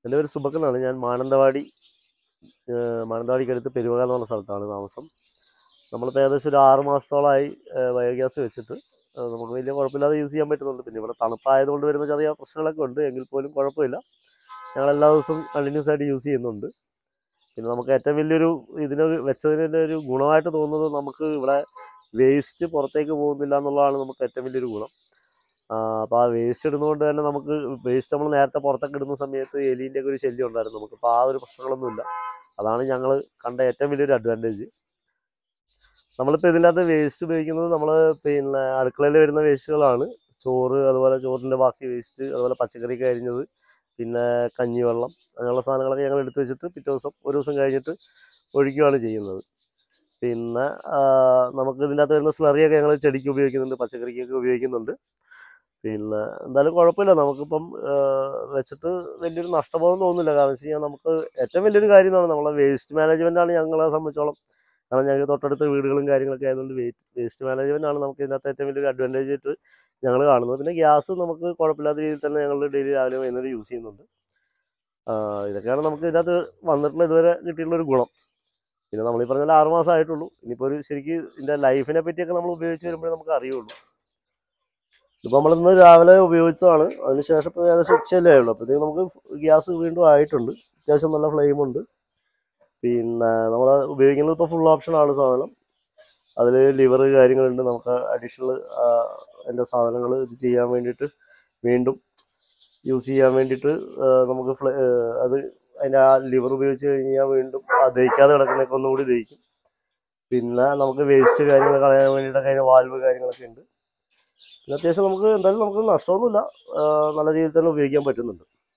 എൻ്റെ പേര് സുബക്കൻ എന്നാണ് ഞാൻ മാനന്തവാടി ഏഹ് മാനന്തവാടിക്കടുത്ത് പെരുവക എന്ന് പറഞ്ഞ സ്ഥലത്താണ് താമസം നമ്മളിപ്പോൾ ഏകദേശം ഒരു ആറ് മാസത്തോളമായി ഏഹ് ബയോഗ്യാസ് വെച്ചിട്ട് ഏഹ് നമുക്ക് വലിയ കുഴപ്പമില്ലാതെ യൂസ് ചെയ്യാൻ പറ്റുന്നുണ്ട് പിന്നെ ഇവിടെ തണുപ്പായതുകൊണ്ട് വരുന്ന ചെറിയ പ്രശ്നങ്ങളൊക്കെ ഉണ്ട് എങ്കിൽ പോലും കുഴപ്പമില്ല ഞങ്ങൾ എല്ലാ ദിവസവും കണ്ടിന്യൂസ് ആയിട്ട് യൂസ് ചെയ്യുന്നുണ്ട് പിന്നെ നമുക്ക് ഏറ്റവും വലിയൊരു ഇതിന് വെച്ചതിൻ്റെ ഒരു ഗുണമായിട്ട് തോന്നുന്നത് നമുക്ക് ഇവിടെ വേസ്റ്റ് പുറത്തേക്ക് പോകുന്നില്ല എന്നുള്ളതാണ് നമുക്ക് ഏറ്റവും വലിയൊരു ഗുണം അപ്പോൾ ആ വേസ്റ്റ് ഇടുന്നതുകൊണ്ട് തന്നെ നമുക്ക് വേസ്റ്റ് നമ്മൾ നേരത്തെ പുറത്തൊക്കെ ഇടുന്ന സമയത്ത് എലീൻ്റെ ഒക്കെ ഒരു ശല്യം ഉണ്ടായിരുന്നു നമുക്കിപ്പോൾ ആ ഒരു പ്രശ്നങ്ങളൊന്നുമില്ല അതാണ് ഞങ്ങൾ കണ്ട ഏറ്റവും വലിയൊരു അഡ്വാൻറ്റേജ് നമ്മളിപ്പോൾ ഇതിനകത്ത് വേസ്റ്റ് ഉപയോഗിക്കുന്നത് നമ്മൾ പിന്നെ അടുക്കളയിൽ വരുന്ന വേസ്റ്റുകളാണ് ചോറ് അതുപോലെ ചോറിൻ്റെ ബാക്കി വേസ്റ്റ് അതുപോലെ പച്ചക്കറിയൊക്കെ അരിഞ്ഞത് പിന്നെ കഞ്ഞിവെള്ളം അങ്ങനെയുള്ള സാധനങ്ങളൊക്കെ ഞങ്ങൾ എടുത്തു വെച്ചിട്ട് പിറ്റേ ദിവസം ഒരു ദിവസം കഴിഞ്ഞിട്ട് ഒഴിക്കുകയാണ് ചെയ്യുന്നത് പിന്നെ ആ, നമുക്ക് ഇതിൻ്റെ അകത്ത് വരുന്ന സ്ലറിയൊക്കെ ഞങ്ങൾ ചെടിക്ക് ഉപയോഗിക്കുന്നുണ്ട് പച്ചക്കറിക്കൊക്കെ ഉപയോഗിക്കുന്നുണ്ട് പിന്നെ എന്തായാലും കുഴപ്പമില്ല നമുക്കിപ്പം ആ, വെച്ചിട്ട് വലിയൊരു നഷ്ടബോധം തോന്നുന്നില്ല കാരണം വെച്ച് കഴിഞ്ഞാൽ നമുക്ക് ഏറ്റവും വലിയൊരു കാര്യം എന്നാണ് നമ്മളെ വേസ്റ്റ് മാനേജ്മെൻറ്റാണ് ഞങ്ങളെ സംബന്ധിച്ചോളം കാരണം ഞങ്ങൾക്ക് തൊട്ടടുത്ത വീടുകളും കാര്യങ്ങളൊക്കെ ആയതുകൊണ്ട് വേസ്റ്റ് മാനേജ്മെൻ്റ് ആണ് നമുക്ക് ഇതിനകത്ത് ഏറ്റവും വലിയൊരു അഡ്വാൻറ്റേജ് ആയിട്ട് ഞങ്ങൾ കാണുന്നത് പിന്നെ ഗ്യാസ് നമുക്ക് കുഴപ്പമില്ലാത്ത രീതിയിൽ തന്നെ ഞങ്ങൾ ഡെയിലി രാവിലെ വൈകുന്നേരം യൂസ് ചെയ്യുന്നുണ്ട് ആ, ഇതൊക്കെയാണ് നമുക്ക് ഇതിനകത്ത് വന്നിട്ടുള്ള ഇതുവരെ കിട്ടിയിട്ടുള്ള ഒരു ഗുണം പിന്നെ നമ്മൾ ഈ പറഞ്ഞ പോലെ ആറ് മാസം ആയിട്ടുള്ളൂ ഇനിയിപ്പോൾ ഒരു ശരിക്ക് ഇതിൻ്റെ ലൈഫിനെ പറ്റിയൊക്കെ നമ്മൾ ഉപയോഗിച്ച് വരുമ്പോഴേ നമുക്ക് അറിയുള്ളൂ ഇതിപ്പോൾ നമ്മളിന്ന് രാവിലെ ഉപയോഗിച്ചതാണ് അതിനുശേഷം ഇപ്പോൾ ഏകദേശം ഉച്ചയല്ലേ ഉള്ളൂ അപ്പോഴത്തേക്ക് നമുക്ക് ഗ്യാസ് വീണ്ടും ആയിട്ടുണ്ട് അത്യാവശ്യം നല്ല ഫ്ലെയിമുണ്ട് പിന്നെ നമ്മൾ ഉപയോഗിക്കുന്നത് ഇപ്പോൾ ഫുൾ ഓപ്ഷനാണ് സാധനം അതിൽ ലിവർ കാര്യങ്ങളുണ്ട് നമുക്ക് അഡീഷണൽ അതിൻ്റെ സാധനങ്ങൾ ഇത് ചെയ്യാൻ വേണ്ടിയിട്ട് വീണ്ടും യൂസ് ചെയ്യാൻ വേണ്ടിയിട്ട് ആ, നമുക്ക് ഫ്ലെ ആ, അത് അതിൻ്റെ ആ ലിവർ ഉപയോഗിച്ച് കഴിഞ്ഞാൽ വീണ്ടും ആ ദഹിക്കാതെ കിടക്കുന്നതൊക്കെ ഒന്നും കൂടി ദഹിക്കും പിന്നെ നമുക്ക് വേസ്റ്റ് കാര്യങ്ങൾ കളയാൻ വേണ്ടിയിട്ടൊക്കെ അതിന് വാൽവ് കാര്യങ്ങളൊക്കെ ഉണ്ട് പിന്നെ അത്യാവശ്യം നമുക്ക് എന്തായാലും നമുക്ക് നഷ്ടമൊന്നുമില്ല ആ, നല്ല രീതിയിൽ തന്നെ ഉപയോഗിക്കാൻ പറ്റുന്നുണ്ട്